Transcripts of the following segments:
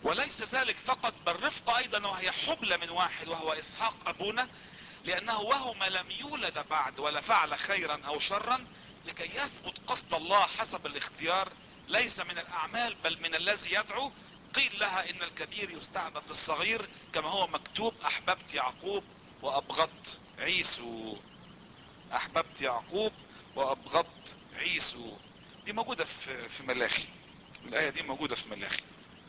وليس ذلك فقط بل رفق ايضا وهي حبلى من واحد وهو اسحاق ابونا لانه وهما لم يولد بعد ولا فعل خيرا او شرا لكي يثبت قصد الله حسب الاختيار ليس من الاعمال بل من الذي يدعو قيل لها ان الكبير يستعبد للصغير كما هو مكتوب احببت يعقوب وابغضت عيسو احببت يعقوب وابغضت عيسو دي موجودة في في ملاخي الاية دي موجودة في ملاخي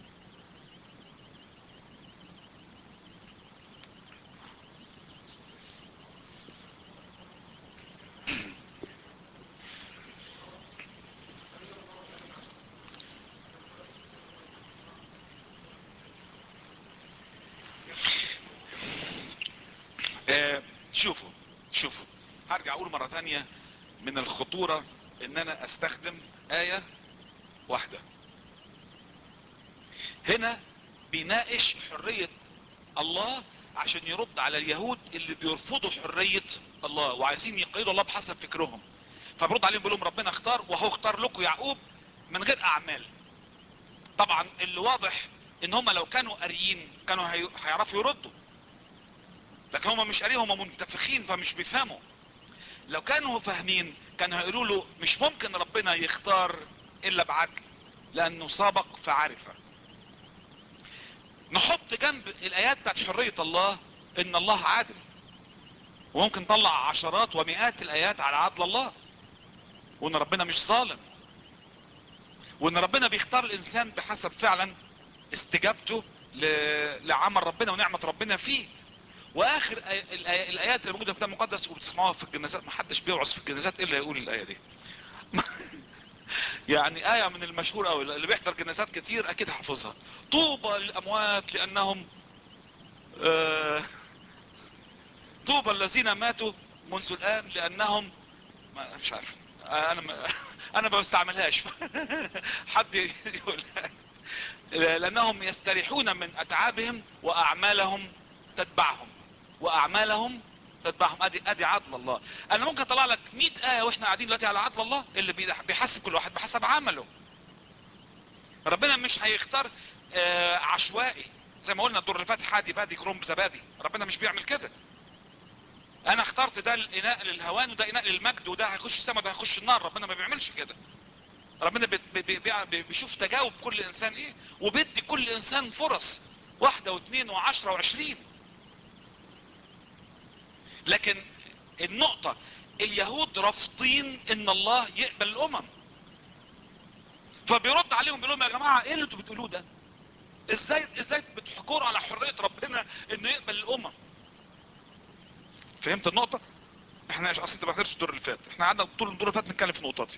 آه، شوفوا شوفوا هرجع اقول مرة تانية من الخطورة ان انا استخدم آية واحدة هنا بيناقش حرية الله عشان يرد على اليهود اللي بيرفضوا حرية الله وعايزين يقيدوا الله بحسب فكرهم فبرد عليهم بيقول لهم ربنا اختار وهو اختار لكم يعقوب من غير اعمال طبعا اللي واضح ان هم لو كانوا قاريين كانوا هي- هيعرفوا يردوا لكن هم مش قاريين هم منتفخين فمش بيفهموا لو كانوا فاهمين كانوا هيقولوا له مش ممكن ربنا يختار الا بعدل لانه سابق فعرفه نحط جنب الايات بتاعت حرية الله ان الله عادل وممكن نطلع عشرات ومئات الايات على عدل الله وان ربنا مش ظالم وان ربنا بيختار الانسان بحسب فعلا استجابته ل- لعمل ربنا ونعمة ربنا فيه واخر آي- الآي- الايات اللي موجودة في الكتاب المقدس وبتسمعوها في الجنازات ما حدش بيوعظ في الجنازات الا يقول الايه دي يعني آية من المشهور أوي اللي بيحضر جنازات كتير أكيد حافظها طوبى للأموات لأنهم آه، طوبى الذين ماتوا منذ الآن لأنهم ما مش عارف آه، أنا ما أنا ما بستعملهاش حد يقول لأنهم يستريحون من أتعابهم وأعمالهم تتبعهم وأعمالهم تتبعهم ادي ادي عدل الله انا ممكن اطلع لك 100 ايه واحنا قاعدين دلوقتي على عدل الله اللي بيح- بيحاسب كل واحد بحسب عمله ربنا مش هيختار آه، عشوائي زي ما قلنا الدور اللي فات حادي بادي كروم زبادي ربنا مش بيعمل كده انا اخترت ده الاناء للهوان وده اناء للمجد وده هيخش السما وده هيخش النار ربنا ما بيعملش كده ربنا بي بي بي بي بيشوف تجاوب كل انسان ايه وبيدي كل انسان فرص واحدة واثنين وعشرة وعشرين لكن النقطة اليهود رافضين ان الله يقبل الامم فبيرد عليهم بيقول لهم يا جماعة ايه اللي انتوا بتقولوه ده ازاي ازاي بتحكروا على حرية ربنا انه يقبل الامم فهمت النقطة احنا اصلا انت ما حضرتش الدور اللي فات احنا قعدنا طول الدور اللي فات نتكلم في نقطتي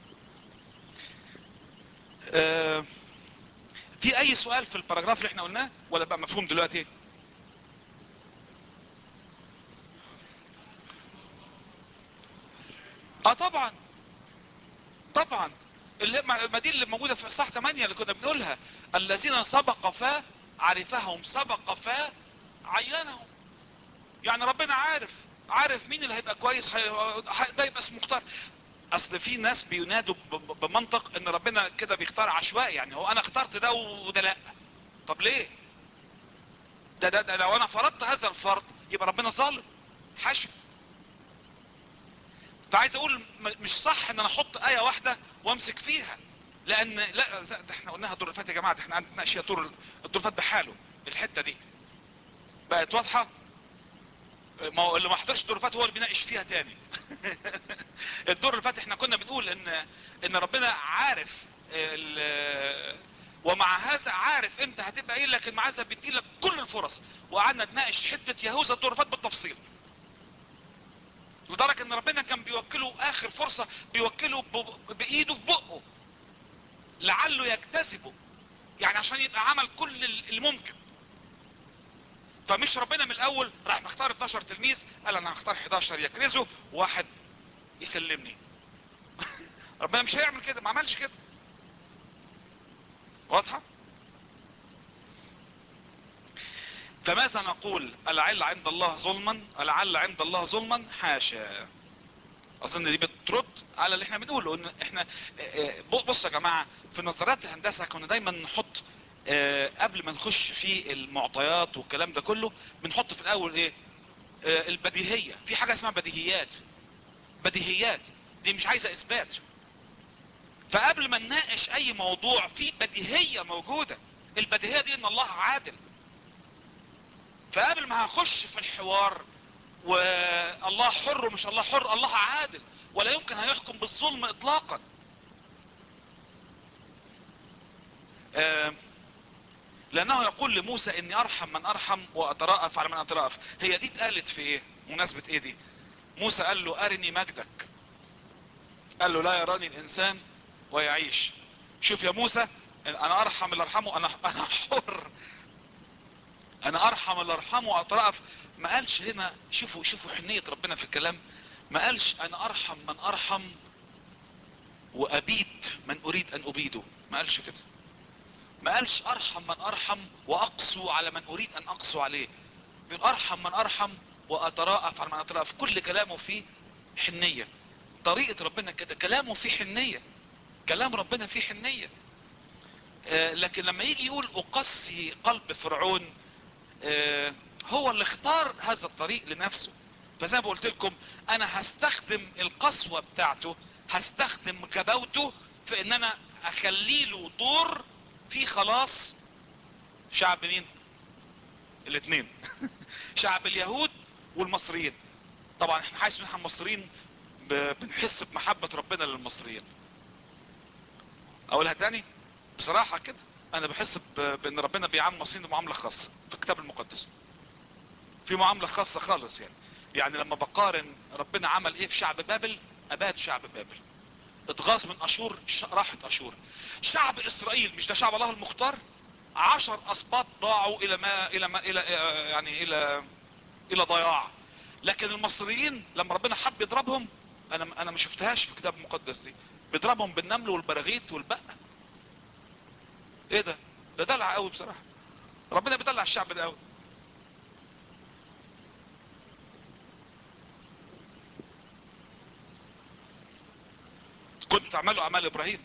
اه في اي سؤال في الباراجراف اللي احنا قلناه ولا بقى مفهوم دلوقتي اه طبعا طبعا اللي ما ما دي اللي موجوده في اصحاح 8 اللي كنا بنقولها الذين سبق فا عرفهم سبق فا عينهم يعني ربنا عارف عارف مين اللي هيبقى كويس هي- هي- ده يبقى اسمه مختار اصل في ناس بينادوا ب- ب- بمنطق ان ربنا كده بيختار عشوائي يعني هو انا اخترت ده وده لا طب ليه ده, ده, ده لو انا فرضت هذا الفرض يبقى ربنا ظالم حاشا كنت عايز اقول م- مش صح ان انا احط ايه واحده وامسك فيها لان لا ز- ده احنا قلناها الدور اللي فات يا جماعه ده احنا عندنا اشياء طول الدور اللي فات بحاله الحته دي بقت واضحه ما هو اللي ما حضرش الدور اللي فات هو اللي بيناقش فيها تاني الدور اللي فات احنا كنا بنقول ان ان ربنا عارف ال- ومع هذا عارف انت هتبقى ايه لكن مع هذا بيدي لك كل الفرص وقعدنا نناقش حته يهوذا الدور اللي فات بالتفصيل لدرجه ان ربنا كان بيوكله اخر فرصه بيوكله ب- بايده في بقه لعله يجتذبه يعني عشان يبقى عمل كل اللي ممكن فمش ربنا من الاول راح مختار 12 تلميذ قال انا هختار 11 يكرزوا واحد يسلمني ربنا مش هيعمل كده ما عملش كده واضحة فماذا نقول العل عند الله ظلما العل عند الله ظلما حاشا اظن دي بترد على اللي احنا بنقوله ان احنا اه، اه، بصوا يا جماعة في نظريات الهندسة كنا دايما نحط آه قبل ما نخش في المعطيات والكلام ده كله بنحط في الاول ايه آه البديهية في حاجة اسمها بديهيات بديهيات دي مش عايزة اثبات فقبل ما نناقش اي موضوع في بديهية موجودة البديهية دي ان الله عادل فقبل ما هخش في الحوار والله حر ومش الله حر الله عادل ولا يمكن هيحكم بالظلم اطلاقا آه لانه يقول لموسى اني ارحم من ارحم واترأف على من اترأف هي دي اتقالت في ايه مناسبة ايه دي موسى قال له ارني مجدك قال له لا يراني الانسان ويعيش شوف يا موسى انا ارحم اللي ارحمه انا انا حر انا ارحم اللي ارحمه واترأف ما قالش هنا شوفوا شوفوا حنية ربنا في الكلام ما قالش انا ارحم من ارحم وابيد من اريد ان ابيده ما قالش كده ما قالش ارحم من ارحم واقسو على من اريد ان اقسو عليه بيقول ارحم من ارحم واتراءف على من اتراءف كل كلامه فيه حنية طريقة ربنا كده كلامه فيه حنية كلام ربنا فيه حنية آه لكن لما يجي يقول اقسي قلب فرعون آه هو اللي اختار هذا الطريق لنفسه فزي ما قلت لكم انا هستخدم القسوة بتاعته هستخدم جبوته في ان انا اخلي له دور في خلاص شعب مين الاثنين شعب اليهود والمصريين طبعا احنا حاسس ان احنا المصريين بنحس بمحبة ربنا للمصريين اقولها تاني بصراحة كده انا بحس بان ربنا بيعامل المصريين معاملة خاصة في الكتاب المقدس في معاملة خاصة خالص يعني يعني لما بقارن ربنا عمل ايه في شعب بابل اباد شعب بابل اتغاظ من اشور راحت اشور شعب اسرائيل مش ده شعب الله المختار عشر اسباط ضاعوا الى ما الى ما الى يعني الى الى ضياع لكن المصريين لما ربنا حب يضربهم انا انا ما شفتهاش في الكتاب المقدس دي بيضربهم بالنمل والبراغيث والبقة ايه ده ده دلع قوي بصراحة ربنا بيدلع الشعب ده قوي كنتوا تعملوا اعمال ابراهيم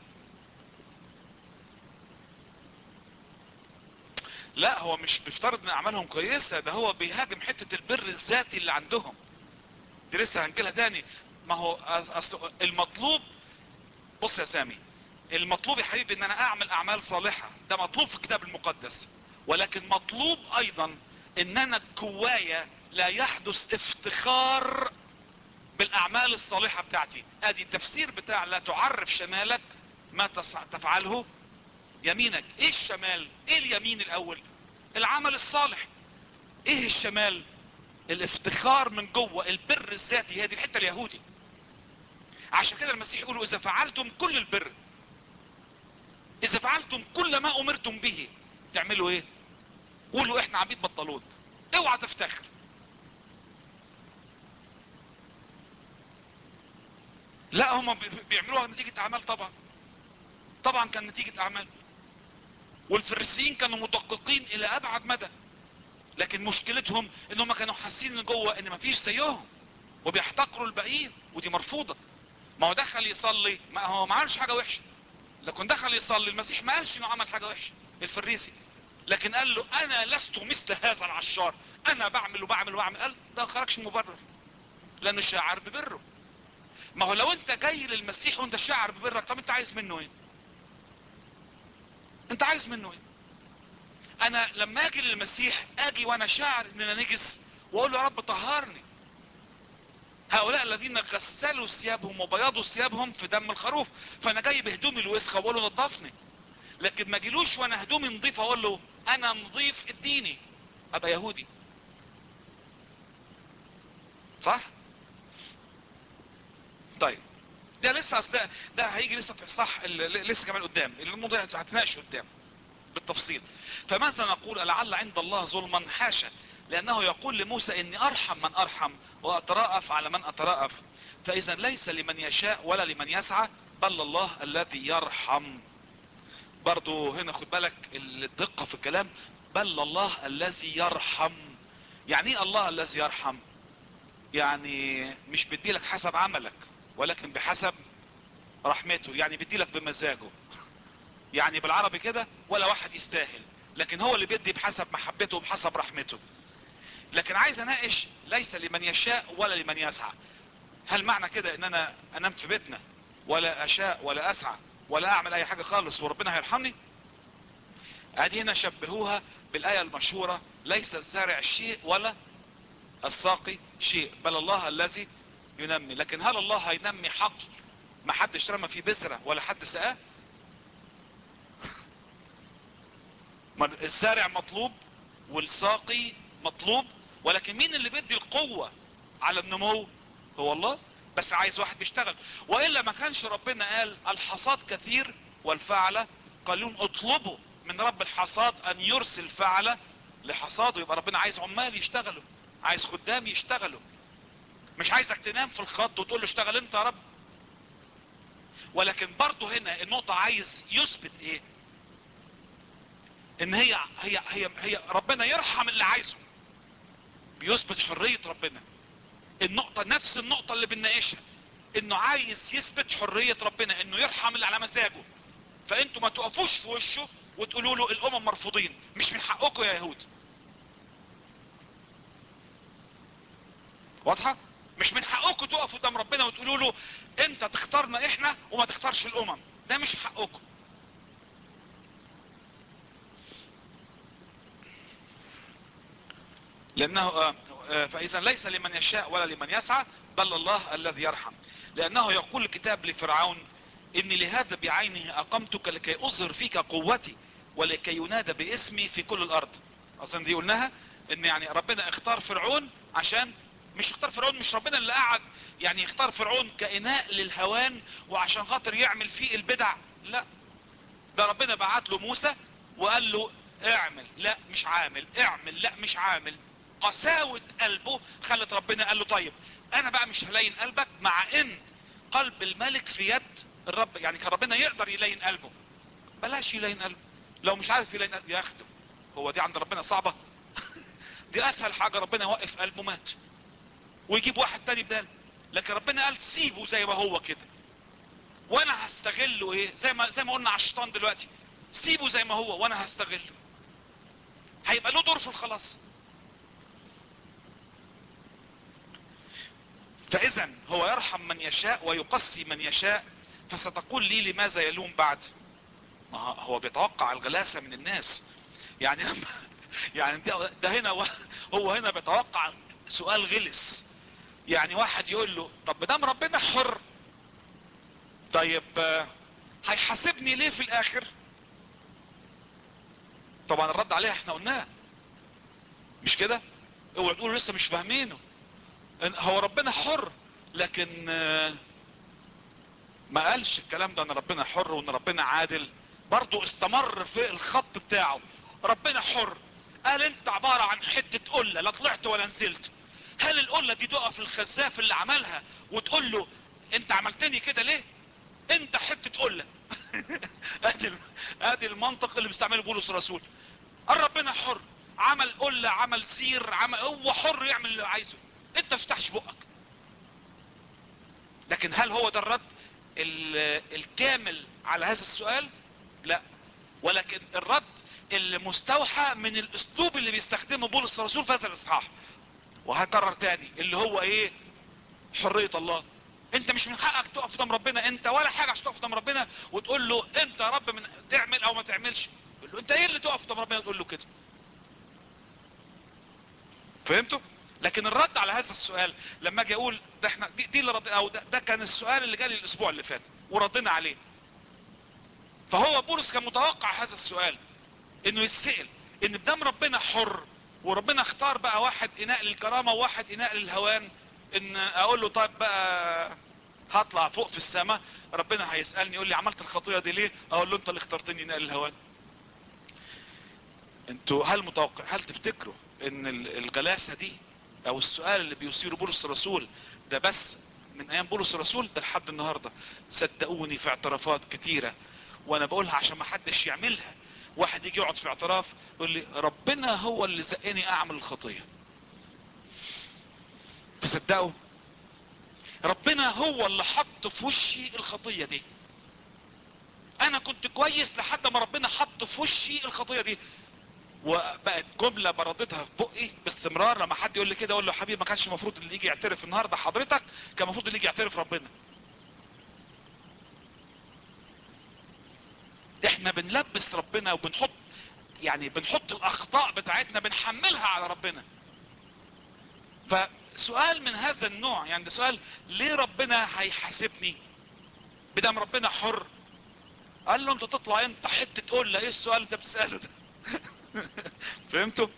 لا هو مش بيفترض ان اعمالهم كويسة ده هو بيهاجم حتة البر الذاتي اللي عندهم دي لسه هنجيلها تاني ما هو المطلوب بص يا سامي المطلوب يا حبيبي ان انا اعمل اعمال صالحة ده مطلوب في الكتاب المقدس ولكن مطلوب ايضا ان انا جوايا لا يحدث افتخار بالاعمال الصالحة بتاعتي ادي التفسير بتاع لا تعرف شمالك ما تفعله يمينك ايه الشمال ايه اليمين الاول العمل الصالح ايه الشمال الافتخار من جوه البر الذاتي هي دي الحته اليهودي عشان كده المسيح يقول اذا فعلتم كل البر اذا فعلتم كل ما امرتم به تعملوا ايه قولوا احنا عبيد بطلون اوعى تفتخر لا هم بيعملوها نتيجة اعمال طبعا طبعا كان نتيجة اعمال والفريسيين كانوا مدققين الى ابعد مدى لكن مشكلتهم انهم كانوا حاسين ان جوه ان مفيش زيهم وبيحتقروا الباقيين ودي مرفوضة ما هو دخل يصلي ما هو ما عملش حاجة وحشة لكن دخل يصلي المسيح ما قالش انه عمل حاجة وحشة الفريسي لكن قال له انا لست مثل هذا العشار انا بعمل وبعمل وبعمل قال ده خرجش مبرر لانه شاعر ببره ما هو لو انت جاي للمسيح وانت شاعر ببرك طب انت عايز منه ايه انت عايز منه ايه انا لما اجي للمسيح اجي وانا شاعر ان انا نجس واقول له يا رب طهرني هؤلاء الذين غسلوا ثيابهم وبيضوا ثيابهم في دم الخروف فانا جاي بهدومي الوسخه واقول له نظفني لكن ما اجيلوش وانا هدومي نظيفه اقول له انا نظيف اديني ابقى يهودي صح طيب ده لسه اصل ده, ده هيجي لسه في الصح لسه كمان قدام الموضوع هتناقش قدام بالتفصيل فماذا نقول لعل عند الله ظلما حاشا لانه يقول لموسى اني ارحم من ارحم واتراءف على من اتراءف فاذا ليس لمن يشاء ولا لمن يسعى بل الله الذي يرحم برضو هنا خد بالك الدقة في الكلام بل الله الذي يرحم يعني ايه الله الذي يرحم يعني مش بدي لك حسب عملك ولكن بحسب رحمته يعني بدي لك بمزاجه يعني بالعربي كده ولا واحد يستاهل لكن هو اللي بيدي بحسب محبته وبحسب رحمته لكن عايز اناقش ليس لمن يشاء ولا لمن يسعى هل معنى كده ان انا انام في بيتنا ولا اشاء ولا اسعى ولا اعمل اي حاجة خالص وربنا هيرحمني ادي هنا شبهوها بالاية المشهورة ليس الزارع شيء ولا الساقي شيء بل الله الذي ينمي لكن هل الله هينمي حقل ما حدش رمى فيه بذرة ولا حد سقاه الزارع مطلوب والساقي مطلوب ولكن مين اللي بيدي القوة على النمو هو الله بس عايز واحد بيشتغل وإلا ما كانش ربنا قال الحصاد كثير والفعلة قالون اطلبوا من رب الحصاد ان يرسل فعلة لحصاده يبقى ربنا عايز عمال يشتغلوا عايز خدام يشتغلوا مش عايزك تنام في الخط وتقول له اشتغل انت يا رب ولكن برضه هنا النقطة عايز يثبت ايه ان هي هي هي هي ربنا يرحم اللي عايزه بيثبت حرية ربنا النقطة نفس النقطة اللي بنناقشها انه عايز يثبت حرية ربنا انه يرحم اللي على مزاجه فانتوا ما تقفوش في وشه وتقولوا له الامم مرفوضين مش من حقكم يا يهود واضحة مش من حقكم تقفوا قدام ربنا وتقولوا له انت تختارنا احنا وما تختارش الامم ده مش حقكم لانه فاذا ليس لمن يشاء ولا لمن يسعى بل الله الذي يرحم لانه يقول الكتاب لفرعون اني لهذا بعينه اقمتك لكي اظهر فيك قوتي ولكي ينادى باسمي في كل الارض اظن دي قلناها ان يعني ربنا اختار فرعون عشان مش اختار فرعون مش ربنا اللي قعد يعني اختار فرعون كإناء للهوان وعشان خاطر يعمل فيه البدع لا ده ربنا بعت له موسى وقال له اعمل لا مش عامل اعمل لا مش عامل قساوة قلبه خلت ربنا قال له طيب انا بقى مش هلين قلبك مع ان قلب الملك في يد الرب يعني كان ربنا يقدر يلين قلبه بلاش يلين قلبه لو مش عارف يلين قلبه ياخده هو دي عند ربنا صعبة دي اسهل حاجة ربنا يوقف قلبه مات ويجيب واحد تاني بدال لكن ربنا قال سيبه زي ما هو كده وانا هستغله ايه زي ما زي ما قلنا على الشيطان دلوقتي سيبه زي ما هو وانا هستغله هيبقى له دور في الخلاص فاذا هو يرحم من يشاء ويقسي من يشاء فستقول لي لماذا يلوم بعد ما هو بيتوقع الغلاسة من الناس يعني لما يعني ده, ده هنا هو هنا بيتوقع سؤال غلس يعني واحد يقول له طب دام ربنا حر طيب هيحاسبني ليه في الاخر طبعا الرد عليها احنا قلناه مش كده اوعوا تقولوا لسه مش فاهمينه هو ربنا حر لكن ما قالش الكلام ده ان ربنا حر وان ربنا عادل برضو استمر في الخط بتاعه ربنا حر قال انت عبارة عن حتة قلة لا طلعت ولا نزلت هل القلة دي تقف الخزاف اللي عملها وتقول له انت عملتني كده ليه انت حتة قلة ادي ادي المنطق اللي بيستعمله بولس الرسول قال ربنا حر عمل قلة عمل سير عمل هو حر يعمل اللي عايزه انت افتحش بقك لكن هل هو ده الرد الكامل على هذا السؤال لا ولكن الرد المستوحى من الاسلوب اللي بيستخدمه بولس الرسول في هذا الاصحاح وهكرر تاني اللي هو ايه حرية الله انت مش من حقك تقف قدام ربنا انت ولا حاجة عشان تقف قدام ربنا وتقول له انت يا رب من تعمل او ما تعملش يقول له انت ايه اللي تقف قدام ربنا تقول له كده فهمتوا لكن الرد على هذا السؤال لما اجي اقول ده احنا دي, دي اللي رد او ده, ده كان السؤال اللي جالي الاسبوع اللي فات وردنا عليه فهو بولس كان متوقع هذا السؤال انه يتسأل ان بدام ربنا حر وربنا اختار بقى واحد اناء للكرامة وواحد اناء للهوان ان اقول له طيب بقى هطلع فوق في السماء ربنا هيسألني يقول لي عملت الخطية دي ليه اقول له انت اللي اخترتني اناء للهوان انتوا هل متوقع هل تفتكروا ان الغلاسة دي او السؤال اللي بيثيره بولس الرسول ده بس من ايام بولس الرسول ده لحد النهاردة صدقوني في اعترافات كتيرة وانا بقولها عشان ما حدش يعملها واحد يجي يقعد في اعتراف يقول لي ربنا هو اللي زقني اعمل الخطية تصدقوا ربنا هو اللي حط في وشي الخطية دي انا كنت كويس لحد ما ربنا حط في وشي الخطية دي وبقت جملة برددها في بقي باستمرار لما حد يقول لي كده اقول له حبيبي ما كانش المفروض اللي يجي يعترف النهارده حضرتك كان المفروض اللي يجي يعترف ربنا احنا بنلبس ربنا وبنحط يعني بنحط الاخطاء بتاعتنا بنحملها على ربنا فسؤال من هذا النوع يعني ده سؤال ليه ربنا هيحاسبني بدم ربنا حر قال له انت تطلع انت حته تقول له ايه السؤال اللي انت بتساله ده فهمتوا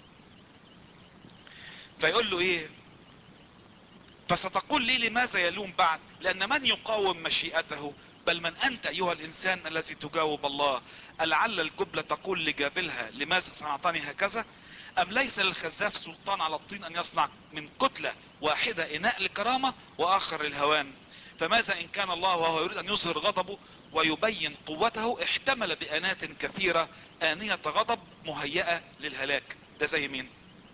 فيقول له ايه فستقول لي لماذا يلوم بعد لان من يقاوم مشيئته بل من انت ايها الانسان الذي تجاوب الله ألعل الجبلة تقول لجابلها لماذا صنعتني هكذا ام ليس للخزاف سلطان على الطين ان يصنع من كتلة واحدة اناء لكرامة واخر للهوان فماذا ان كان الله وهو يريد ان يظهر غضبه ويبين قوته احتمل بانات كثيرة انية غضب مهيئة للهلاك ده زي مين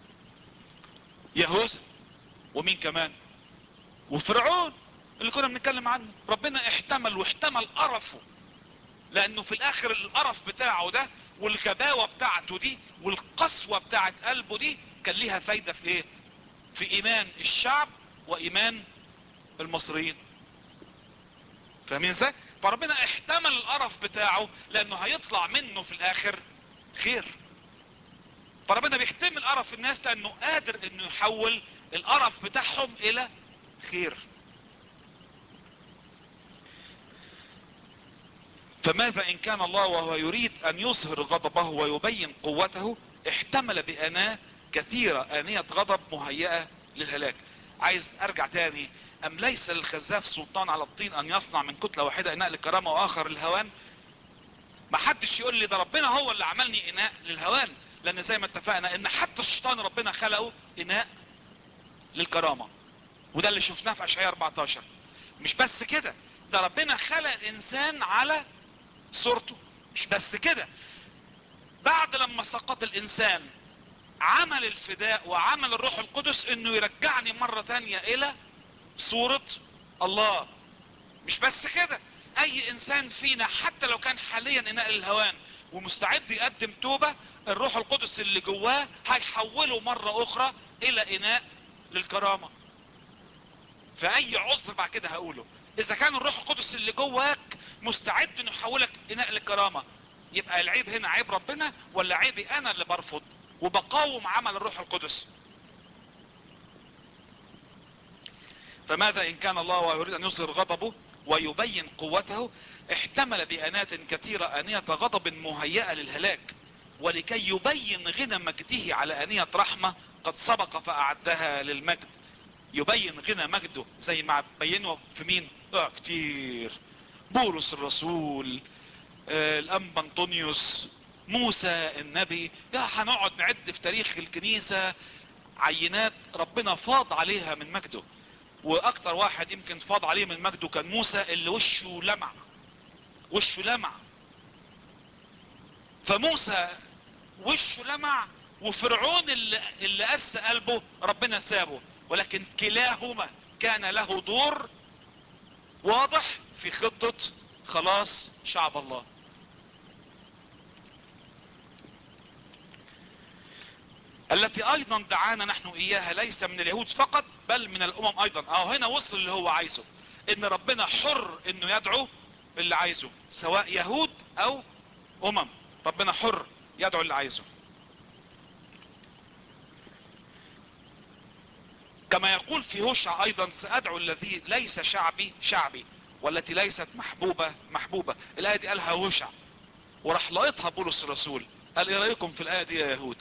يهوذا ومين كمان وفرعون اللي كنا بنتكلم عنه ربنا احتمل واحتمل قرفه لانه في الاخر القرف بتاعه ده والغباوة بتاعته دي والقسوة بتاعت قلبه دي كان ليها فايدة في ايه في ايمان الشعب وايمان المصريين فاهمين ازاي فربنا احتمل القرف بتاعه لانه هيطلع منه في الاخر خير فربنا بيحتمل قرف الناس لانه قادر انه يحول القرف بتاعهم الى خير فماذا ان كان الله وهو يريد ان يظهر غضبه ويبين قوته احتمل باناه كثيرة انية غضب مهيئة للهلاك عايز ارجع تاني ام ليس للخزاف سلطان على الطين ان يصنع من كتلة واحدة اناء للكرامة واخر للهوان ما حدش يقول لي ده ربنا هو اللي عملني اناء للهوان لان زي ما اتفقنا ان حتى الشيطان ربنا خلقه اناء للكرامة وده اللي شفناه في اشعياء 14 مش بس كده ده ربنا خلق الانسان على صورته مش بس كده بعد لما سقط الانسان عمل الفداء وعمل الروح القدس انه يرجعني مرة تانية الى صورة الله مش بس كده اي انسان فينا حتى لو كان حاليا اناء للهوان ومستعد يقدم توبة الروح القدس اللي جواه هيحوله مرة اخرى الى اناء للكرامة فاي عذر بعد كده هقوله اذا كان الروح القدس اللي جواك مستعد انه يحولك اناء للكرامة يبقى العيب هنا عيب ربنا ولا عيبي انا اللي برفض وبقاوم عمل الروح القدس فماذا ان كان الله ويريد ان يظهر غضبه ويبين قوته احتمل بانات كثيرة انية غضب مهيئة للهلاك ولكي يبين غنى مجده على انية رحمة قد سبق فاعدها للمجد يبين غنى مجده زي ما بينه في مين اه كتير بولس الرسول آه الانبا انطونيوس موسى النبي يا هنقعد نعد في تاريخ الكنيسة عينات ربنا فاض عليها من مجده واكتر واحد يمكن فاض عليه من مجده كان موسى اللي وشه لمع وشه لمع فموسى وشه لمع وفرعون اللي, اللي قس قلبه ربنا سابه ولكن كلاهما كان له دور واضح في خطة خلاص شعب الله التي ايضا دعانا نحن اياها ليس من اليهود فقط بل من الامم ايضا اهو هنا وصل اللي هو عايزه ان ربنا حر انه يدعو اللي عايزه سواء يهود او امم ربنا حر يدعو اللي عايزه كما يقول في هوشع ايضا سادعو الذي ليس شعبي شعبي والتي ليست محبوبة محبوبة الاية دي قالها هوشع وراح لقيتها بولس الرسول قال ايه رايكم في الايه دي يا يهود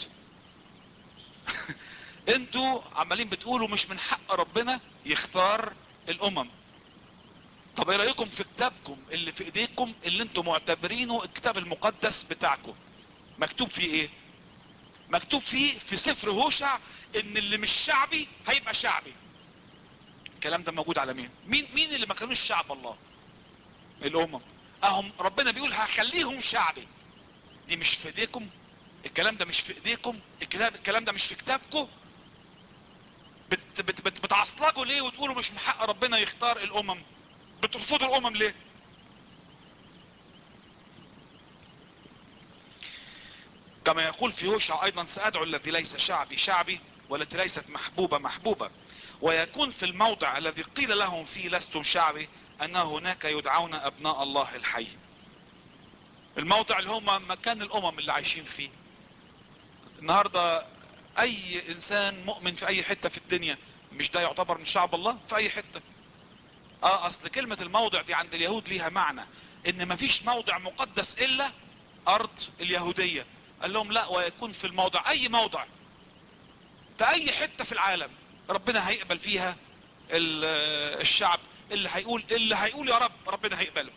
انتوا عمالين بتقولوا مش من حق ربنا يختار الامم طب ايه رايكم في كتابكم اللي في ايديكم اللي انتوا معتبرينه الكتاب المقدس بتاعكم مكتوب فيه ايه مكتوب فيه في سفر هوشع ان اللي مش شعبي هيبقى شعبي الكلام ده موجود على مين مين مين اللي ما كانوش شعب الله الامم اهم ربنا بيقول هخليهم شعبي دي مش في ايديكم الكلام ده مش في ايديكم الكتاب الكلام ده مش في كتابكم بت بت بت بتعصلجوا ليه وتقولوا مش من حق ربنا يختار الامم بترفضوا الامم ليه كما يقول في هوشع ايضا سادعو الذي ليس شعبي شعبي والتي ليست محبوبة محبوبة ويكون في الموضع الذي قيل لهم فيه لستم شعبي ان هناك يدعون ابناء الله الحي الموضع اللي هم مكان الامم اللي عايشين فيه النهاردة اي انسان مؤمن في اي حتة في الدنيا مش ده يعتبر من شعب الله في اي حتة اه اصل كلمة الموضع دي عند اليهود ليها معنى ان مفيش موضع مقدس الا ارض اليهودية قال لهم لا ويكون في الموضع اي موضع في اي حتة في العالم ربنا هيقبل فيها الشعب اللي هيقول اللي هيقول يا رب ربنا هيقبله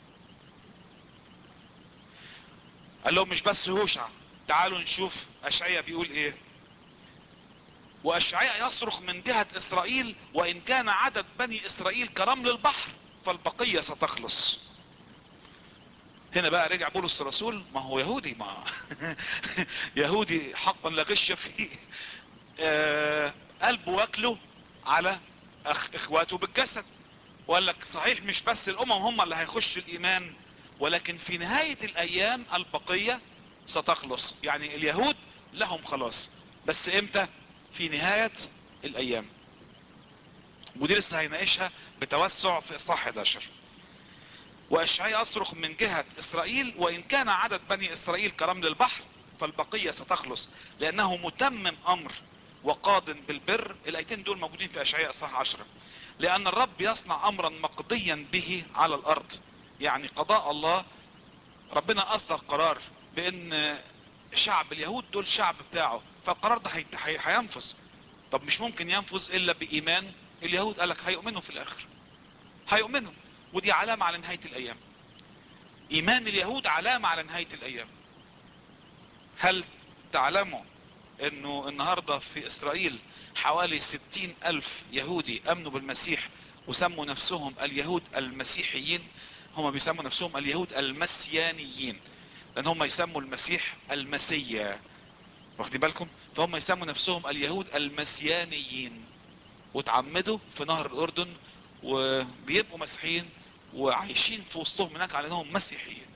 قال لهم مش بس هوشع تعالوا نشوف اشعياء بيقول ايه واشعياء يصرخ من جهة اسرائيل وان كان عدد بني اسرائيل كرمل البحر فالبقية ستخلص هنا بقى رجع بولس الرسول ما هو يهودي ما يهودي حقا لا غش فيه آه قلبه واكله على أخ اخواته بالجسد وقال لك صحيح مش بس الامم هم اللي هيخش الايمان ولكن في نهاية الايام البقية ستخلص يعني اليهود لهم خلاص بس امتى في نهاية الايام ودي لسه هيناقشها بتوسع في اصحاح 11 واشعياء يصرخ من جهة اسرائيل وان كان عدد بني اسرائيل كرمل البحر فالبقية ستخلص لانه متمم امر وقاض بالبر الايتين دول موجودين في اشعياء اصحاح 10 لان الرب يصنع امرا مقضيا به على الارض يعني قضاء الله ربنا اصدر قرار بان شعب اليهود دول شعب بتاعه فالقرار ده هينفذ طب مش ممكن ينفذ الا بايمان اليهود قالك هيؤمنوا في الاخر هيؤمنوا ودي علامة على نهاية الايام ايمان اليهود علامة على نهاية الايام هل تعلموا انه النهاردة في اسرائيل حوالي ستين الف يهودي امنوا بالمسيح وسموا نفسهم اليهود المسيحيين هم بيسموا نفسهم اليهود المسيانيين لان هم يسموا المسيح المسيا واخدين بالكم فهم يسموا نفسهم اليهود المسيانيين وتعمدوا في نهر الاردن وبيبقوا مسيحيين وعايشين في وسطهم هناك على انهم مسيحيين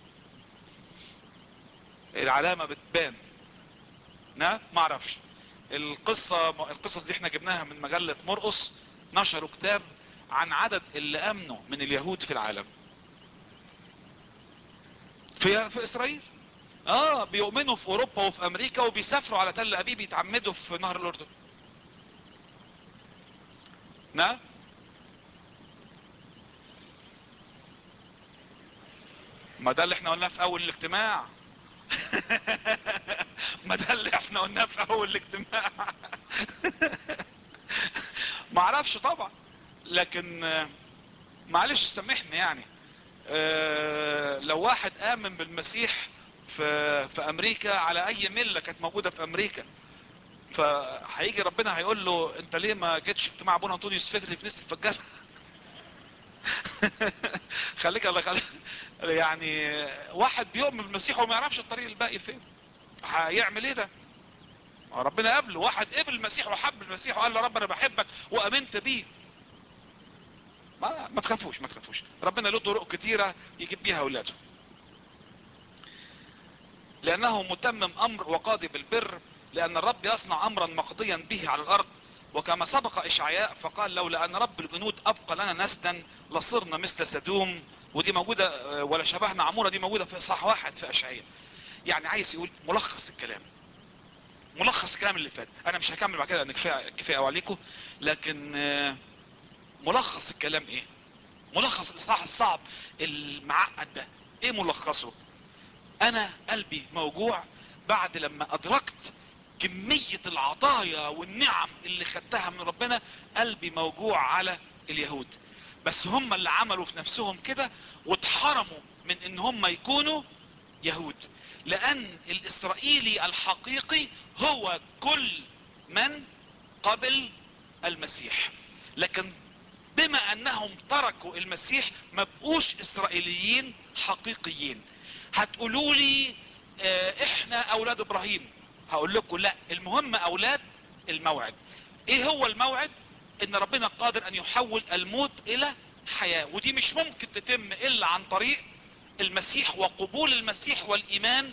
العلامة بتبان نا ما اعرفش القصة القصص دي احنا جبناها من مجلة مرقص نشروا كتاب عن عدد اللي امنوا من اليهود في العالم في في اسرائيل اه بيؤمنوا في اوروبا وفي امريكا وبيسافروا على تل ابيب يتعمدوا في نهر الاردن نعم ما ده اللي احنا قلناه في اول الاجتماع ما ده اللي احنا قلناه في اول الاجتماع ما اعرفش طبعا لكن معلش سامحني يعني اه لو واحد امن بالمسيح في, في امريكا على اي ملة كانت موجودة في امريكا فهيجي ربنا هيقول له انت ليه ما جيتش اجتماع ابونا انطونيوس فكري في كنيسه الفجار خليك الله خليك يعني واحد بيؤمن بالمسيح وما يعرفش الطريق الباقي فين هيعمل ايه ده ربنا قبله واحد قبل المسيح وحب المسيح وقال له رب انا بحبك وامنت بيه ما, ما تخافوش ما تخافوش ربنا له طرق كتيرة يجيب بيها اولاده لانه متمم امر وقاضي بالبر لان الرب يصنع امرا مقضيا به على الارض وكما سبق اشعياء فقال لولا ان رب الجنود ابقى لنا نسلا لصرنا مثل سدوم ودي موجودة ولا شبهنا عمورة دي موجودة في اصحاح واحد في اشعياء يعني عايز يقول ملخص الكلام ملخص الكلام اللي فات انا مش هكمل بعد كده لان كفايه كفايه عليكم لكن ملخص الكلام ايه ملخص الاصحاح الصعب المعقد ده ايه ملخصه انا قلبي موجوع بعد لما ادركت كمية العطايا والنعم اللي خدتها من ربنا قلبي موجوع على اليهود بس هم اللي عملوا في نفسهم كده واتحرموا من ان هم يكونوا يهود لان الاسرائيلي الحقيقي هو كل من قبل المسيح لكن بما انهم تركوا المسيح ما بقوش اسرائيليين حقيقيين هتقولوا لي اه احنا اولاد ابراهيم هقول لكم لا المهم اولاد الموعد ايه هو الموعد ان ربنا قادر ان يحول الموت الى حياة ودي مش ممكن تتم الا عن طريق المسيح وقبول المسيح والايمان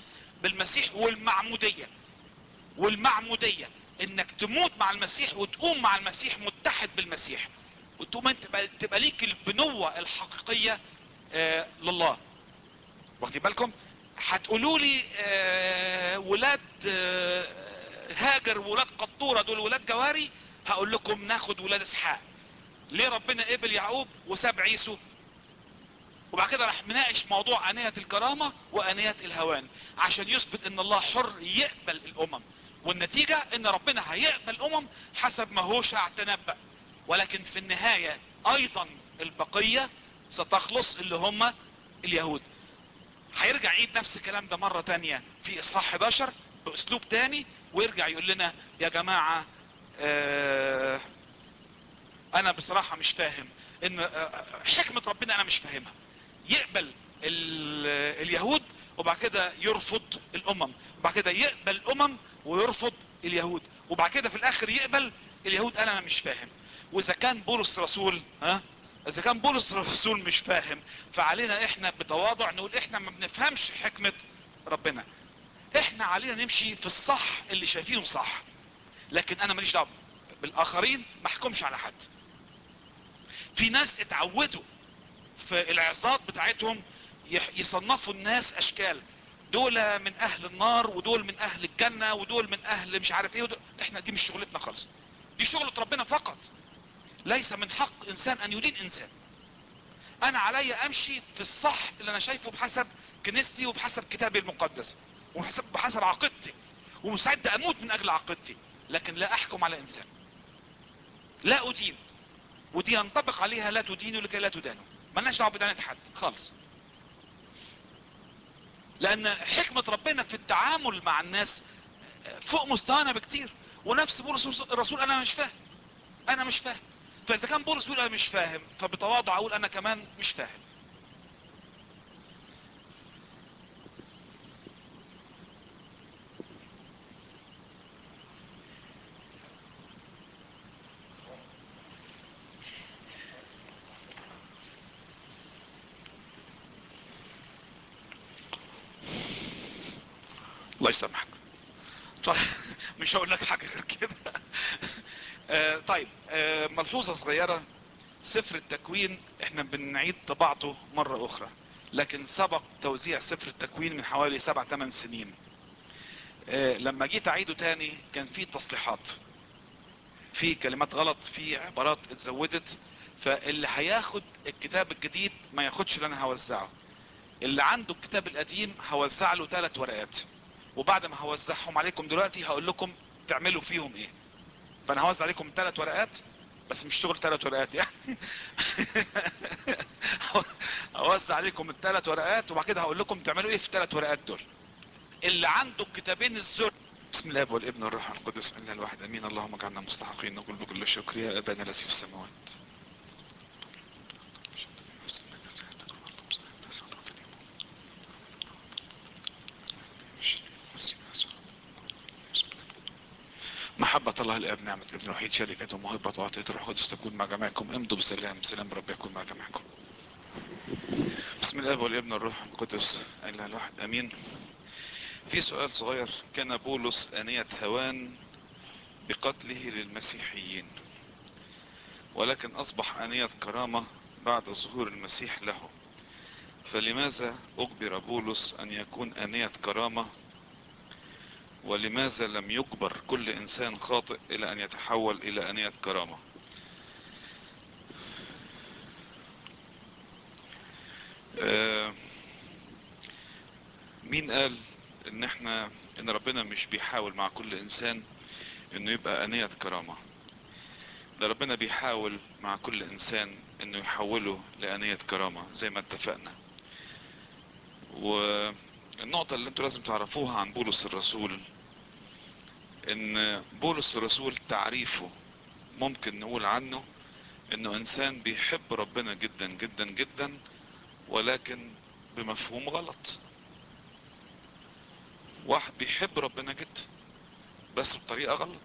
بالمسيح والمعمودية والمعمودية انك تموت مع المسيح وتقوم مع المسيح متحد بالمسيح وتقوم انت تبقى, تبقى ليك البنوة الحقيقية آه لله واخدين بالكم هتقولوا لي آه ولاد آه هاجر ولاد قطورة دول ولاد جواري هقول لكم ناخد ولاد اسحاق ليه ربنا قبل يعقوب وساب عيسو وبعد كده راح مناقش موضوع انية الكرامة وانية الهوان عشان يثبت ان الله حر يقبل الامم والنتيجة ان ربنا هيقبل الامم حسب ما هوشع تنبأ ولكن في النهاية ايضا البقية ستخلص اللي هم اليهود هيرجع يعيد نفس الكلام ده مرة تانية في اصحاح 11 باسلوب تاني ويرجع يقول لنا يا جماعة آه انا بصراحة مش فاهم ان آه حكمة ربنا انا مش فاهمها يقبل اليهود وبعد كده يرفض الامم وبعد كده يقبل الامم ويرفض اليهود وبعد كده في الاخر يقبل اليهود انا مش فاهم واذا كان بولس رسول ها اذا كان بولس رسول مش فاهم فعلينا احنا بتواضع نقول احنا ما بنفهمش حكمة ربنا احنا علينا نمشي في الصح اللي شايفينه صح لكن انا ماليش دعوه بالاخرين ما احكمش على حد في ناس اتعودوا في العظات بتاعتهم يصنفوا الناس اشكال دول من اهل النار ودول من اهل الجنة ودول من اهل مش عارف ايه ودول. احنا دي مش شغلتنا خالص دي شغلة ربنا فقط ليس من حق انسان ان يدين انسان انا علي امشي في الصح اللي انا شايفه بحسب كنيستي وبحسب كتابي المقدس وبحسب بحسب عقيدتي ومستعد اموت من اجل عقيدتي لكن لا احكم على انسان لا ادين ودي ينطبق عليها لا تدينوا لكي لا تدانوا ملناش دعوه بدانة حد خالص لان حكمة ربنا في التعامل مع الناس فوق مستوانا بكتير ونفس بولس الرسول انا مش فاهم انا مش فاهم فاذا كان بولس بيقول انا مش فاهم فبتواضع اقول انا كمان مش فاهم الله يسامحك طيب مش هقول لك حاجة غير كده آه طيب آه ملحوظة صغيرة سفر التكوين احنا بنعيد طباعته مرة اخرى لكن سبق توزيع سفر التكوين من حوالي سبع ثمان سنين آه لما جيت اعيده تاني كان في تصليحات في كلمات غلط في عبارات اتزودت فاللي هياخد الكتاب الجديد ما ياخدش اللي انا هوزعه اللي عنده الكتاب القديم هوزع له ثلاث ورقات وبعد ما هوزعهم عليكم دلوقتي هقول لكم تعملوا فيهم ايه فانا هوزع عليكم ثلاث ورقات بس مش شغل ثلاث ورقات يعني هوزع عليكم الثلاث ورقات وبعد كده هقول لكم تعملوا ايه في الثلاث ورقات دول اللي عنده الكتابين الزر بسم الله والابن والروح القدس الا الواحد امين اللهم اجعلنا مستحقين نقول بكل شكر يا ابانا الذي في السماوات محبة الله الاب نعمة الابن الوحيد شركة ومهبة وعطية الروح القدس تكون مع جميعكم امضوا بسلام سلام رب يكون مع جميعكم بسم الله والابن الروح القدس الا الواحد امين في سؤال صغير كان بولس انية هوان بقتله للمسيحيين ولكن اصبح انية كرامة بعد ظهور المسيح له فلماذا اجبر بولس ان يكون انية كرامة ولماذا لم يجبر كل انسان خاطئ الى ان يتحول الى انية كرامة آه مين قال ان احنا ان ربنا مش بيحاول مع كل انسان انه يبقى انية كرامة ده ربنا بيحاول مع كل انسان انه يحوله لانية كرامة زي ما اتفقنا والنقطة اللي انتوا لازم تعرفوها عن بولس الرسول ان بولس الرسول تعريفه ممكن نقول عنه انه انسان بيحب ربنا جدا جدا جدا ولكن بمفهوم غلط واحد بيحب ربنا جدا بس بطريقة غلط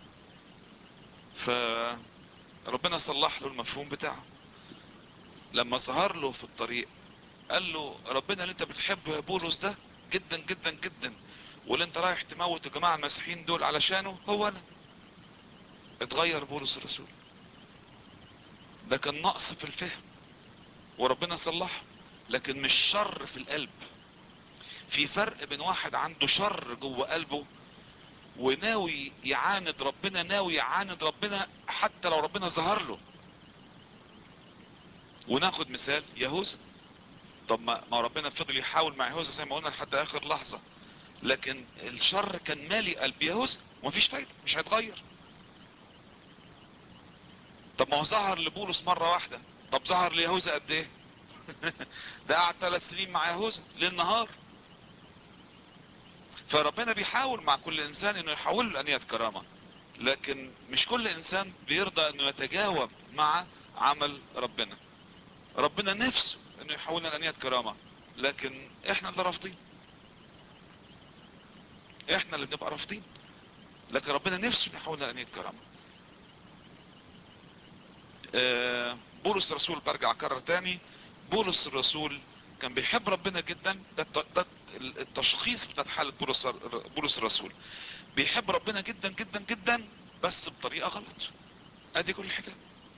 فربنا صلح له المفهوم بتاعه لما ظهر له في الطريق قال له ربنا اللي انت بتحبه يا بولس ده جدا جدا جدا واللي انت رايح تموت الجماعة المسيحيين دول علشانه هو انا اتغير بولس الرسول ده كان نقص في الفهم وربنا صلحه لكن مش شر في القلب في فرق بين واحد عنده شر جوه قلبه وناوي يعاند ربنا ناوي يعاند ربنا حتى لو ربنا ظهر له وناخد مثال يهوذا طب ما ما ربنا فضل يحاول مع يهوذا زي ما قلنا لحد اخر لحظة لكن الشر كان مالي قلب يهوذا ومفيش فايدة مش هيتغير طب ما هو ظهر لبولس مرة واحدة طب ظهر ليهوذا قد ايه ده قعد ثلاث سنين مع يهوذا ليل نهار فربنا بيحاول مع كل انسان انه يحول له انية كرامة لكن مش كل انسان بيرضى انه يتجاوب مع عمل ربنا ربنا نفسه انه يحولنا لانية كرامة لكن احنا اللي رافضين احنا اللي بنبقى رافضين لكن ربنا نفسه انه يحولنا لانية كرامة آه بولس الرسول برجع اكرر تاني بولس الرسول كان بيحب ربنا جدا ده, ده التشخيص بتاع حالة بولس بولس الرسول بيحب ربنا جدا جدا جدا بس بطريقة غلط ادي كل الحكاية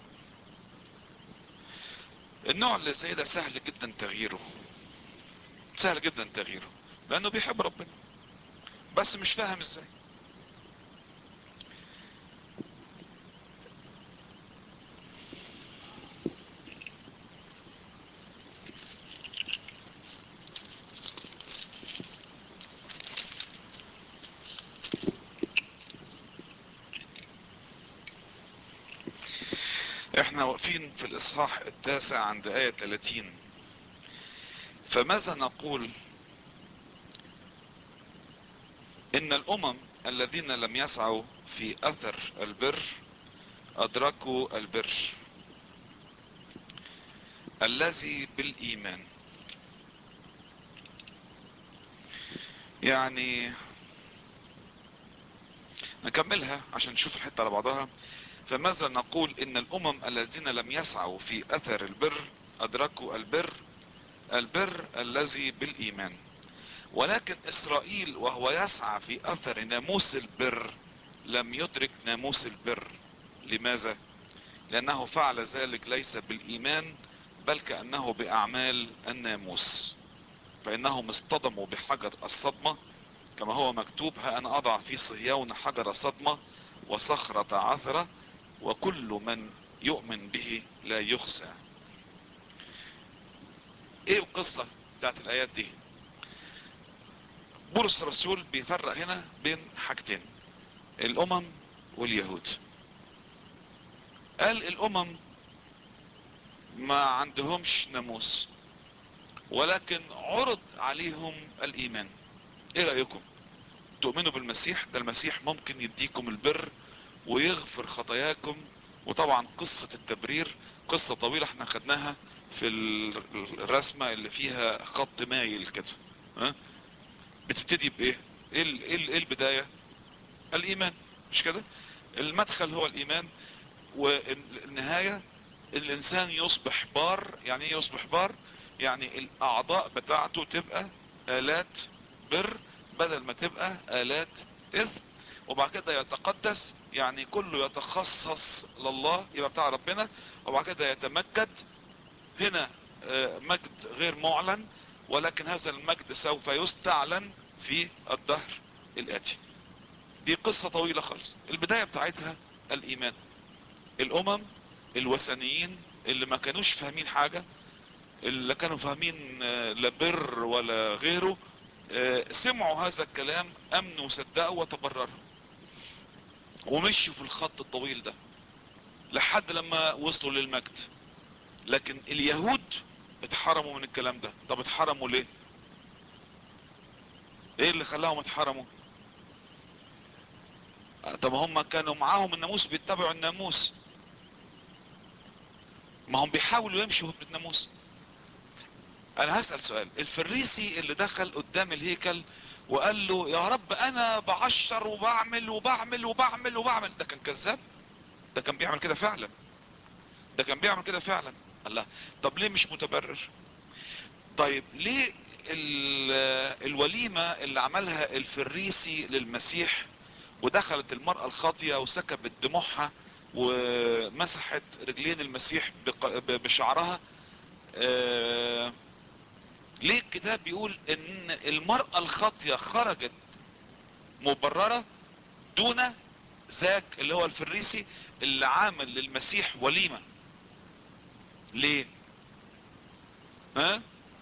النوع اللي زي ده سهل جدا تغييره سهل جدا تغييره لانه بيحب ربنا بس مش فاهم ازاي احنا واقفين في الاصحاح التاسع عند اية 30 فماذا نقول ان الامم الذين لم يسعوا في اثر البر ادركوا البر الذي بالايمان يعني نكملها عشان نشوف الحتة على بعضها فماذا نقول ان الامم الذين لم يسعوا في اثر البر ادركوا البر البر الذي بالايمان ولكن اسرائيل وهو يسعى في اثر ناموس البر لم يدرك ناموس البر لماذا لانه فعل ذلك ليس بالايمان بل كانه باعمال الناموس فانهم اصطدموا بحجر الصدمة كما هو مكتوب ها انا اضع في صهيون حجر صدمة وصخرة عثرة وكل من يؤمن به لا يخزى ايه القصة بتاعت الايات دي بولس الرسول بيفرق هنا بين حاجتين الامم واليهود قال الامم ما عندهمش ناموس ولكن عرض عليهم الايمان ايه رأيكم تؤمنوا بالمسيح ده المسيح ممكن يديكم البر ويغفر خطاياكم وطبعا قصة التبرير قصة طويلة احنا خدناها في الرسمة اللي فيها خط مايل كده ها بتبتدي بايه ايه, ايه, ايه البداية الايمان مش كده المدخل هو الايمان والنهاية الانسان يصبح بار يعني ايه يصبح بار يعني الاعضاء بتاعته تبقى الات بر بدل ما تبقى الات اثم وبعد كده يتقدس يعني كله يتخصص لله يبقى بتاع ربنا وبعد كده يتمجد هنا مجد غير معلن ولكن هذا المجد سوف يستعلن في الدهر الاتي دي قصة طويلة خالص البداية بتاعتها الايمان الامم الوثنيين اللي ما كانوش فاهمين حاجة اللي كانوا فاهمين لا بر ولا غيره سمعوا هذا الكلام امنوا وصدقوا وتبرروا ومشوا في الخط الطويل ده لحد لما وصلوا للمجد لكن اليهود اتحرموا من الكلام ده طب اتحرموا ليه ايه اللي خلاهم اتحرموا طب هم كانوا معاهم الناموس بيتبعوا الناموس ما هم بيحاولوا يمشوا بالناموس انا هسأل سؤال الفريسي اللي دخل قدام الهيكل وقال له يا رب انا بعشر وبعمل وبعمل وبعمل وبعمل ده كان كذاب ده كان بيعمل كده فعلا ده كان بيعمل كده فعلا الله طب ليه مش متبرر طيب ليه ال- الوليمة اللي عملها الفريسي للمسيح ودخلت المرأة الخاطية وسكبت دموعها ومسحت رجلين المسيح بق- ب- بشعرها آه، ليه الكتاب بيقول ان المرأة الخاطية خرجت مبررة دون ذاك اللي هو الفريسي اللي عامل للمسيح وليمة ليه ها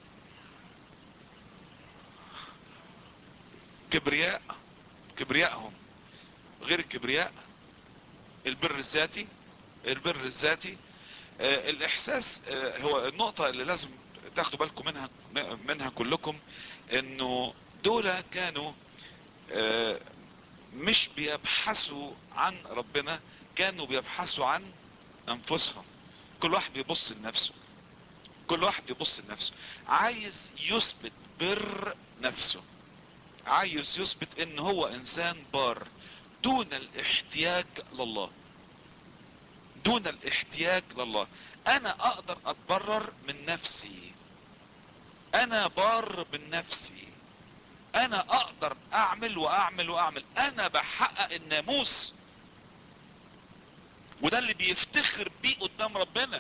كبرياء كبريائهم غير الكبرياء البر الذاتي البر الذاتي آه الاحساس آه هو النقطة اللي لازم تاخدوا بالكم منها منها كلكم انه دول كانوا آه مش بيبحثوا عن ربنا كانوا بيبحثوا عن انفسهم كل واحد بيبص لنفسه كل واحد بيبص لنفسه عايز يثبت بر نفسه عايز يثبت ان هو انسان بار دون الاحتياج لله دون الاحتياج لله انا اقدر اتبرر من نفسي انا بار من نفسي انا اقدر اعمل واعمل واعمل انا بحقق الناموس وده اللي بيفتخر بيه قدام ربنا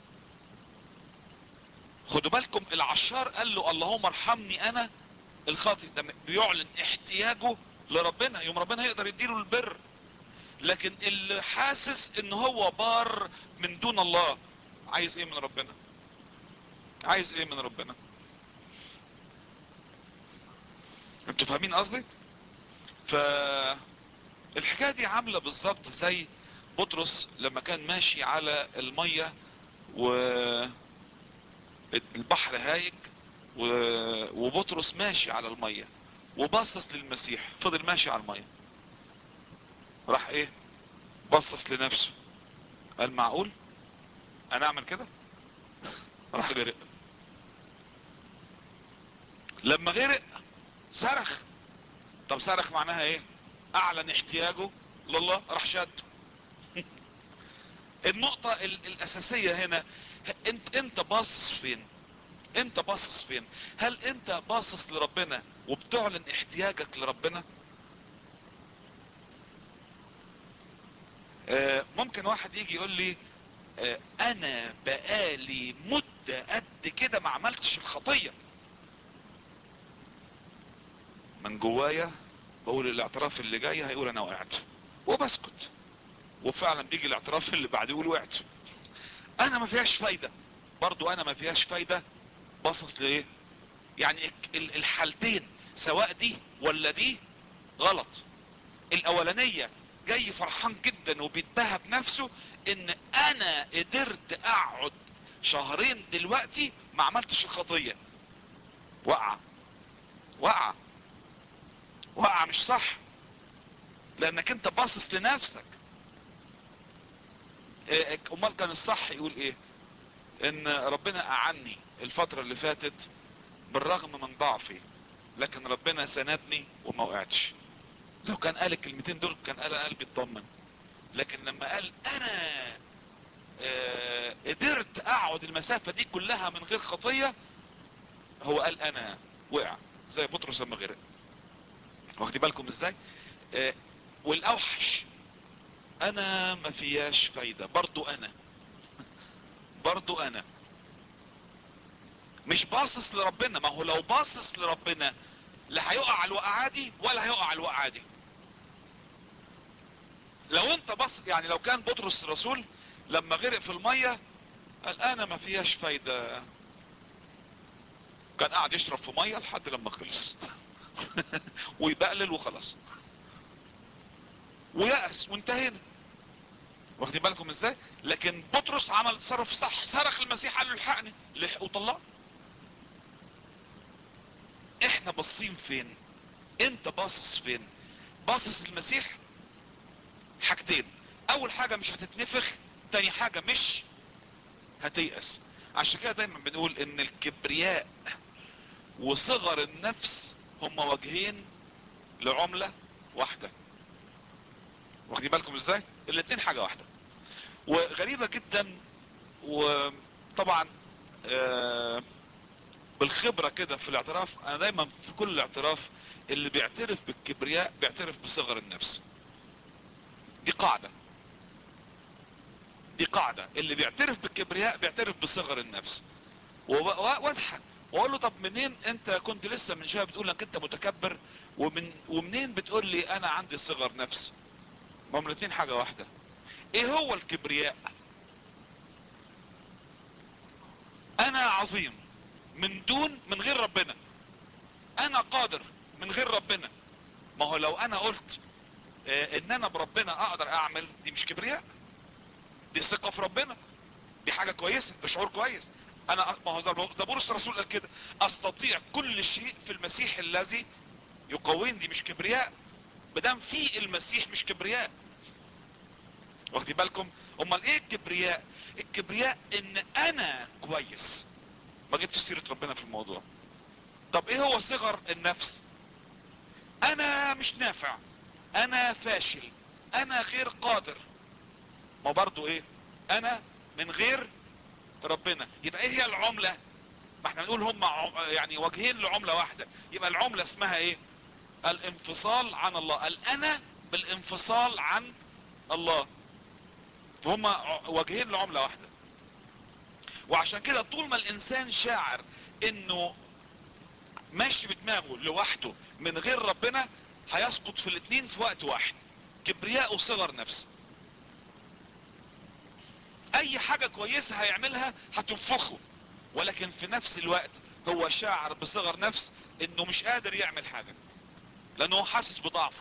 خدوا بالكم العشار قال له اللهم ارحمني انا الخاطئ ده بيعلن احتياجه لربنا يوم ربنا يقدر يديله البر لكن اللي حاسس ان هو بار من دون الله عايز ايه من ربنا عايز ايه من ربنا انتوا فاهمين قصدي ف الحكايه دي عامله بالظبط زي بطرس لما كان ماشي على الميه و البحر هايج و... وبطرس ماشي على الميه وبصص للمسيح فضل ماشي على الميه راح ايه بصص لنفسه قال معقول انا اعمل كده راح غرق لما غرق صرخ طب صرخ معناها ايه اعلن احتياجه لله راح شد النقطة ال- الاساسية هنا ه- انت انت باصص فين انت باصص فين هل انت باصص لربنا وبتعلن احتياجك لربنا آه، ممكن واحد يجي يقول لي آه، انا بقالي مدة قد كده ما عملتش الخطية من جوايا بقول الاعتراف اللي جاي هيقول انا وقعت وبسكت وفعلا بيجي الاعتراف اللي بعد يقول وقعت انا ما فيهاش فايدة برضو انا ما فيهاش فايدة باصص لايه يعني ال- الحالتين سواء دي ولا دي غلط الاولانية جاي فرحان جدا وبيتباهى بنفسه ان انا قدرت اقعد شهرين دلوقتي ما عملتش الخطية وقع وقع وقع مش صح لانك انت باصص لنفسك إيه، امال كان الصح يقول ايه ان ربنا اعني الفترة اللي فاتت بالرغم من ضعفي لكن ربنا سندني وما وقعتش لو كان قال الكلمتين دول كان قال قلبي اطمن لكن لما قال انا آه قدرت اقعد المسافة دي كلها من غير خطية هو قال انا وقع زي بطرس لما غرق واخدي بالكم ازاي آه والاوحش انا ما فياش فايدة برضو انا برضو انا مش باصص لربنا ما هو لو باصص لربنا لا هيقع على الوقعة دي ولا هيقع على الوقعة دي لو انت بص يعني لو كان بطرس الرسول لما غرق في المية قال انا ما فيهاش فايدة كان قاعد يشرب في مية لحد لما خلص ويبقلل وخلاص ويأس وانتهينا واخدين بالكم ازاي لكن بطرس عمل تصرف صح صرخ المسيح قال له الحقني لحق وطلع احنا باصين فين انت باصص فين باصص المسيح حاجتين اول حاجة مش هتتنفخ تاني حاجة مش هتيأس عشان كده دايما بنقول ان الكبرياء وصغر النفس هما وجهين لعملة واحدة واخدين بالكم ازاي الاتنين حاجة واحدة وغريبة جدا وطبعا آه بالخبرة كده في الاعتراف انا دايما في كل الاعتراف اللي بيعترف بالكبرياء بيعترف بصغر النفس دي قاعدة دي قاعدة اللي بيعترف بالكبرياء بيعترف بصغر النفس وب- واضحك واقول له طب منين انت كنت لسه من شويه بتقول انك انت متكبر ومن ومنين بتقول لي انا عندي صغر نفس ما هم الاتنين حاجه واحده ايه هو الكبرياء انا عظيم من دون من غير ربنا انا قادر من غير ربنا ما هو لو انا قلت آه، ان انا بربنا اقدر اعمل دي مش كبرياء دي ثقه في ربنا دي حاجه كويسه ده شعور كويس انا ما هو ده ده بولس الرسول قال كده استطيع كل شيء في المسيح الذي يقويني دي مش كبرياء مادام في المسيح مش كبرياء واخدين بالكم امال ايه الكبرياء الكبرياء ان انا كويس ما جبتش سيره ربنا في الموضوع طب ايه هو صغر النفس انا مش نافع انا فاشل انا غير قادر ما برضو ايه انا من غير ربنا يبقى ايه هي العملة ما احنا نقول هم عم- يعني وجهين لعملة واحدة يبقى العملة اسمها ايه الانفصال عن الله الانا بالانفصال عن الله فهم ع- وجهين لعملة واحدة وعشان كده طول ما الانسان شاعر انه ماشي بدماغه لوحده من غير ربنا هيسقط في الاتنين في وقت واحد كبرياء وصغر نفس اي حاجة كويسة هيعملها هتنفخه ولكن في نفس الوقت هو شاعر بصغر نفس انه مش قادر يعمل حاجة لانه هو حاسس بضعفه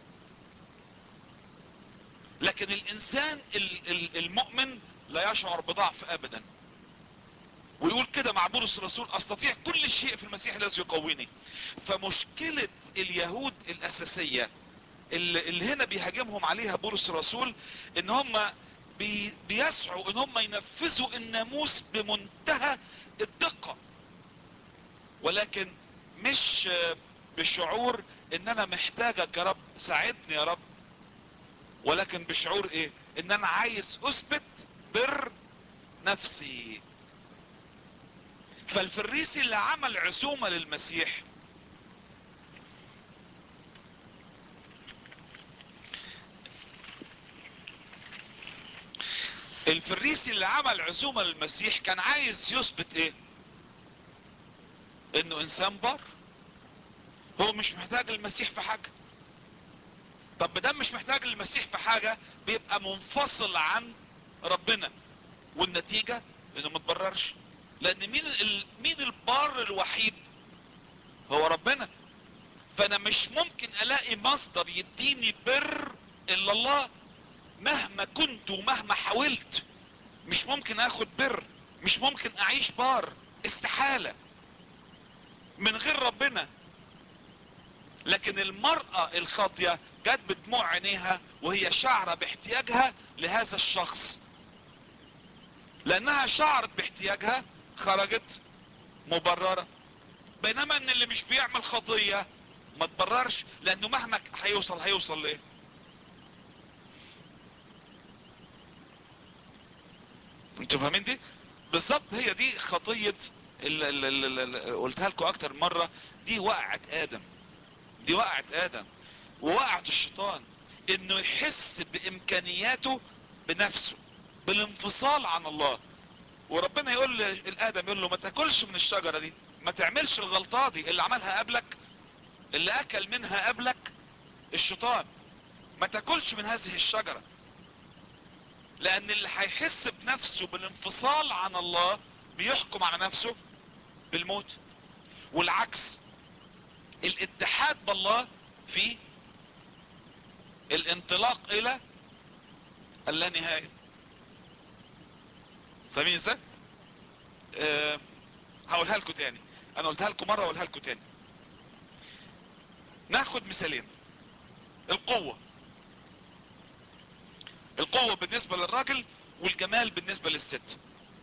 لكن الانسان ال- ال- المؤمن لا يشعر بضعف ابدا ويقول كده مع بولس الرسول استطيع كل شيء في المسيح الذي يقويني فمشكلة اليهود الاساسية اللي, اللي هنا بيهاجمهم عليها بولس الرسول ان هم بي بيسعوا ان هم ينفذوا الناموس بمنتهى الدقة ولكن مش آه، بشعور ان انا محتاجك يا رب ساعدني يا رب ولكن بشعور ايه ان انا عايز اثبت بر نفسي فالفريسي اللي عمل عزومة للمسيح الفريسي اللي عمل عزومة للمسيح كان عايز يثبت ايه انه انسان بار هو مش محتاج المسيح في حاجة طب بدم مش محتاج المسيح في حاجة بيبقى منفصل عن ربنا والنتيجة انه ما تبررش لان مين ال... مين البار الوحيد هو ربنا فانا مش ممكن الاقي مصدر يديني بر الا الله مهما كنت ومهما حاولت مش ممكن اخد بر مش ممكن اعيش بار استحالة من غير ربنا لكن المرأة الخاطية جت بدموع عينيها وهي شعرة باحتياجها لهذا الشخص لانها شعرت باحتياجها خرجت مبررة بينما ان اللي مش بيعمل خطية ما تبررش لانه مهما هيوصل هيوصل لايه انتوا فاهمين دي بالظبط هي دي خطية اللي اللي قلتها لكم اكتر مرة دي وقعت ادم دي وقعت ادم ووقعت الشيطان انه يحس بامكانياته بنفسه بالانفصال عن الله وربنا يقول لادم يقول له ما تاكلش من الشجرة دي ما تعملش الغلطة دي اللي عملها قبلك اللي اكل منها قبلك الشيطان ما تاكلش من هذه الشجرة لان اللي هيحس بنفسه بالانفصال عن الله بيحكم على نفسه بالموت والعكس الاتحاد بالله في الانطلاق الى اللانهاية فاهمين ازاي أه هقولها لكم تاني انا قلتها لكم مرة واقولها لكم تاني ناخد مثالين القوة القوة بالنسبة للراجل والجمال بالنسبة للست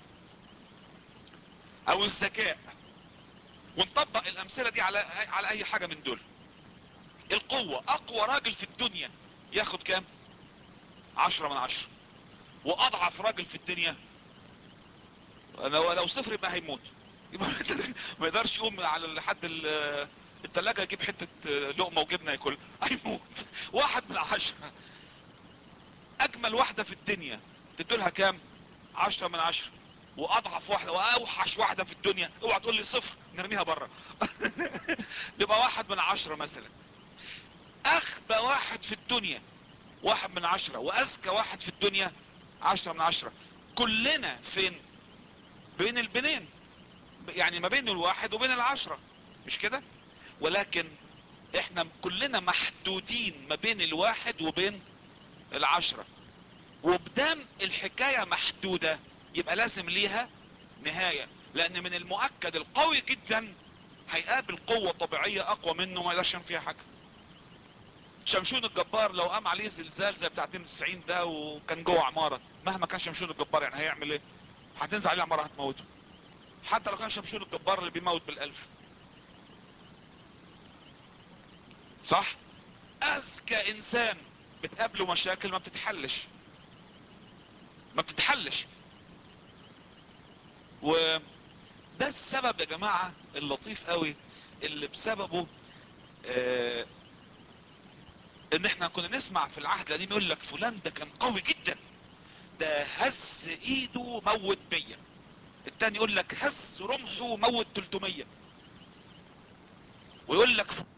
او الذكاء ونطبق الامثلة دي على على اي حاجة من دول القوة اقوى راجل في الدنيا ياخد كام عشرة من عشرة واضعف راجل في الدنيا لو لو صفر يبقى هيموت يبقى ما يقدر- ما يقدرش يقوم على لحد ال- التلاجة يجيب حتة لقمة وجبنة ياكل هيموت واحد من عشرة اجمل واحدة في الدنيا تدولها كام عشرة من عشرة واضعف واحدة واوحش واحدة في الدنيا اوعى تقول لي صفر نرميها بره يبقى واحد من عشرة مثلا اخبى واحد في الدنيا واحد من عشرة واذكى واحد في الدنيا عشرة من عشرة كلنا فين بين البنين يعني ما بين الواحد وبين العشرة مش كده ولكن احنا كلنا محدودين ما بين الواحد وبين العشرة وبدام الحكاية محدودة يبقى لازم ليها نهاية لان من المؤكد القوي جدا هيقابل قوة طبيعية اقوى منه ما يقدرش يعمل فيها حاجة شمشون الجبار لو قام عليه زلزال زي بتاع 92 ده وكان جوه عمارة مهما كان شمشون الجبار يعني هيعمل ايه هتنزل عليه عمارة هتموته حتى لو كان شمشون الجبار اللي بيموت بالالف صح اذكى انسان بتقابله مشاكل ما بتتحلش ما بتتحلش وده السبب يا جماعة اللطيف قوي اللي بسببه آه ان احنا كنا نسمع في العهد القديم يقول لك فلان ده كان قوي جدا ده هز ايده موت مية التاني يقول لك هز رمحه موت 300 ويقول لك